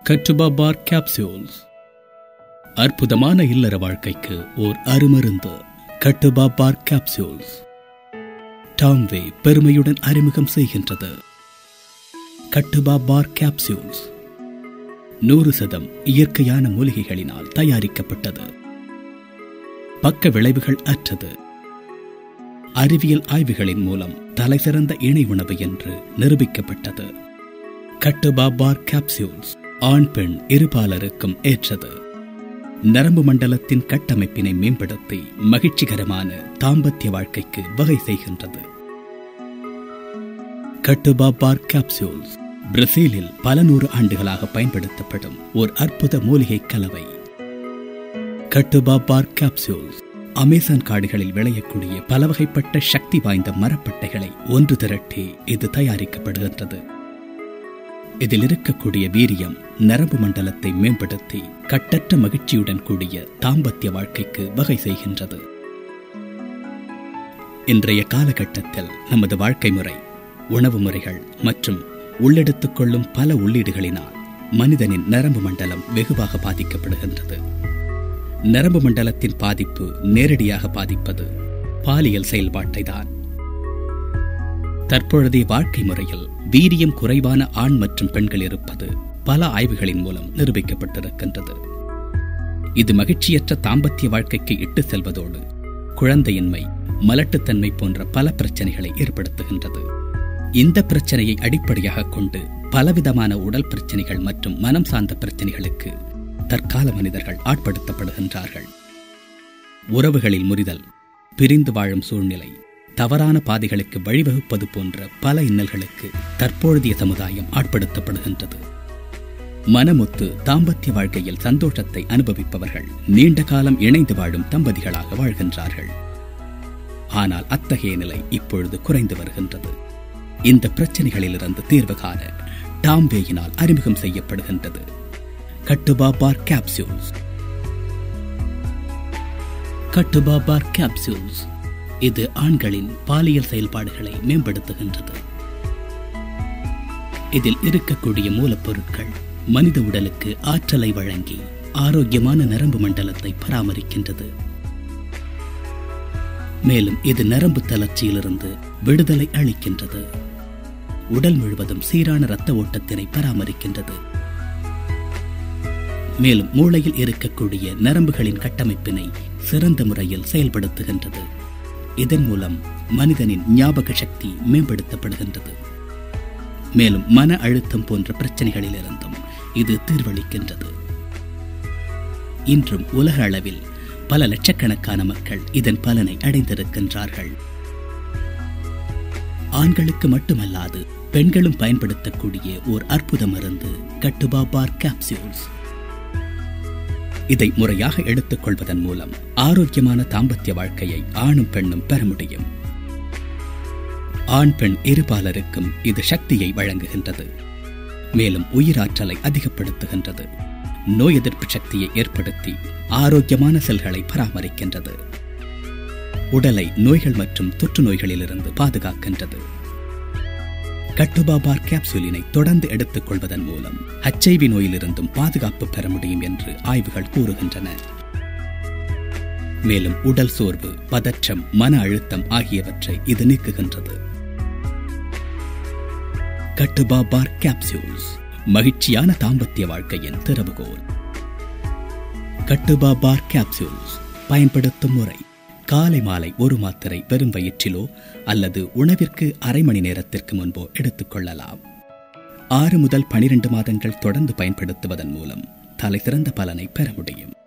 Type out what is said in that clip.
கட்டுபா பார் capsules அற்புதமான இல்லற வாழ்க்கைக்கு ஓர் அருமருந்து கட்டுபா பார் கேப்சூல்ஸ் டாம்வே பெருமையுடன் அறிமுகம் செய்கின்றது கட்டுபா பார் கேப்சூல்ஸ் நூறு சதம் இயற்கையான மூலிகைகளினால் தயாரிக்கப்பட்டது பக்க விளைவுகள் அற்றது அறிவியல் ஆய்வுகளின் மூலம் தலைசிறந்த இணை உணவு என்று நிரூபிக்கப்பட்டது கட்டுபா பார் கேப்சூல்ஸ் ஆண் பெண் இருபாலருக்கும் ஏற்றது நரம்பு மண்டலத்தின் கட்டமைப்பினை மேம்படுத்தி மகிழ்ச்சிகரமான தாம்பத்திய வாழ்க்கைக்கு வகை செய்கின்றது கட்டுபா பார் கேப்சூல்ஸ் பிரேசிலில் பல நூறு ஆண்டுகளாக பயன்படுத்தப்படும் ஒரு அற்புத மூலிகை கலவை கட்டுபா பார் கேப்சூல்ஸ் அமேசான் காடுகளில் விளையக்கூடிய பல வகைப்பட்ட சக்தி வாய்ந்த மரப்பட்டைகளை ஒன்று திரட்டி இது தயாரிக்கப்படுகின்றது இதில் இருக்கக்கூடிய வீரியம் நரம்பு மண்டலத்தை மேம்படுத்தி கட்டற்ற மகிழ்ச்சியுடன் கூடிய தாம்பத்திய வாழ்க்கைக்கு வகை செய்கின்றது இன்றைய காலகட்டத்தில் நமது வாழ்க்கை முறை உணவு முறைகள் மற்றும் உள்ளெடுத்துக் கொள்ளும் பல உள்ளீடுகளினால் மனிதனின் நரம்பு மண்டலம் வெகுவாக பாதிக்கப்படுகின்றது நரம்பு மண்டலத்தின் பாதிப்பு நேரடியாக பாதிப்பது பாலியல் செயல்பாட்டை தான் தற்பொழுதைய வாழ்க்கை முறையில் வீரியம் குறைவான ஆண் மற்றும் பெண்கள் இருப்பது பல ஆய்வுகளின் மூலம் நிரூபிக்கப்பட்டிருக்கின்றது இது மகிழ்ச்சியற்ற தாம்பத்திய வாழ்க்கைக்கு இட்டு செல்வதோடு குழந்தையின்மை மலட்டுத்தன்மை போன்ற பல பிரச்சனைகளை ஏற்படுத்துகின்றது இந்த பிரச்சனையை அடிப்படையாக கொண்டு பலவிதமான உடல் பிரச்சனைகள் மற்றும் மனம் சார்ந்த பிரச்சனைகளுக்கு தற்கால மனிதர்கள் ஆட்படுத்தப்படுகின்றார்கள் உறவுகளில் முறிதல் பிரிந்து வாழும் சூழ்நிலை தவறான பாதைகளுக்கு வழிவகுப்பது போன்ற பல இன்னல்களுக்கு தற்பொழுதைய சமுதாயம் ஆட்படுத்தப்படுகின்றது மனமுத்து தாம்பத்திய வாழ்க்கையில் சந்தோஷத்தை அனுபவிப்பவர்கள் நீண்ட காலம் இணைந்து வாழும் தம்பதிகளாக வாழ்கின்றார்கள் ஆனால் அத்தகைய நிலை இப்பொழுது குறைந்து வருகின்றது இந்த பிரச்சனைகளிலிருந்து தீர்வு காண டாம்வேயினால் அறிமுகம் செய்யப்படுகின்றது கட்டுபா பார் கேப்சூல்ஸ் கட்டுபா பார் கேப்சூல்ஸ் இது ஆண்களின் பாலியல் செயல்பாடுகளை மேம்படுத்துகின்றது இதில் இருக்கக்கூடிய மூலப்பொருட்கள் மனித உடலுக்கு ஆற்றலை வழங்கி ஆரோக்கியமான நரம்பு மண்டலத்தை பராமரிக்கின்றது மேலும் இது நரம்பு தளர்ச்சியிலிருந்து விடுதலை அளிக்கின்றது உடல் முழுவதும் சீரான இரத்த ஓட்டத்தினை பராமரிக்கின்றது மேலும் மூளையில் இருக்கக்கூடிய நரம்புகளின் கட்டமைப்பினை சிறந்த முறையில் செயல்படுத்துகின்றது இதன் மூலம் மனிதனின் ஞாபக சக்தி மேம்படுத்தப்படுகின்றது மேலும் மன அழுத்தம் போன்ற பிரச்சனைகளிலிருந்தும் இது தீர்வளிக்கின்றது இன்றும் உலக அளவில் பல லட்சக்கணக்கான மக்கள் இதன் பலனை அடைந்திருக்கின்றார்கள் ஆண்களுக்கு மட்டுமல்லாது பெண்களும் பயன்படுத்தக்கூடிய ஓர் அற்புத மருந்து கட்டுபா பார் கேப்சூல்ஸ் இதை முறையாக எடுத்துக்கொள்வதன் மூலம் ஆரோக்கியமான தாம்பத்திய வாழ்க்கையை ஆணும் பெண்ணும் பெற முடியும் ஆண் பெண் இருபாலருக்கும் இது சக்தியை வழங்குகின்றது மேலும் உயிராற்றலை அதிகப்படுத்துகின்றது நோய் எதிர்ப்பு சக்தியை ஏற்படுத்தி ஆரோக்கியமான செல்களை பராமரிக்கின்றது உடலை நோய்கள் மற்றும் தொற்று நோய்களிலிருந்து பாதுகாக்கின்றது கட்டுபாபார் கேப்சூலினை தொடர்ந்து எடுத்துக் கொள்வதன் மூலம் ஹச்ஐவி நோயிலிருந்தும் பாதுகாப்பு பெற முடியும் என்று ஆய்வுகள் கூறுகின்றன மேலும் உடல் சோர்வு பதற்றம் மன அழுத்தம் ஆகியவற்றை இது நீக்குகின்றது கட்டுபாபார் கேப்சூல்ஸ் மகிழ்ச்சியான தாம்பத்திய வாழ்க்கையின் திறவுகோல் கட்டுபாபார் கேப்சூல்ஸ் பயன்படுத்தும் முறை காலை மாலை ஒரு மாத்திரை வெறும் வயிற்றிலோ அல்லது உணவிற்கு அரை மணி நேரத்திற்கு முன்போ எடுத்துக்கொள்ளலாம் ஆறு முதல் பனிரெண்டு மாதங்கள் தொடர்ந்து பயன்படுத்துவதன் மூலம் தலை சிறந்த பலனை பெற முடியும்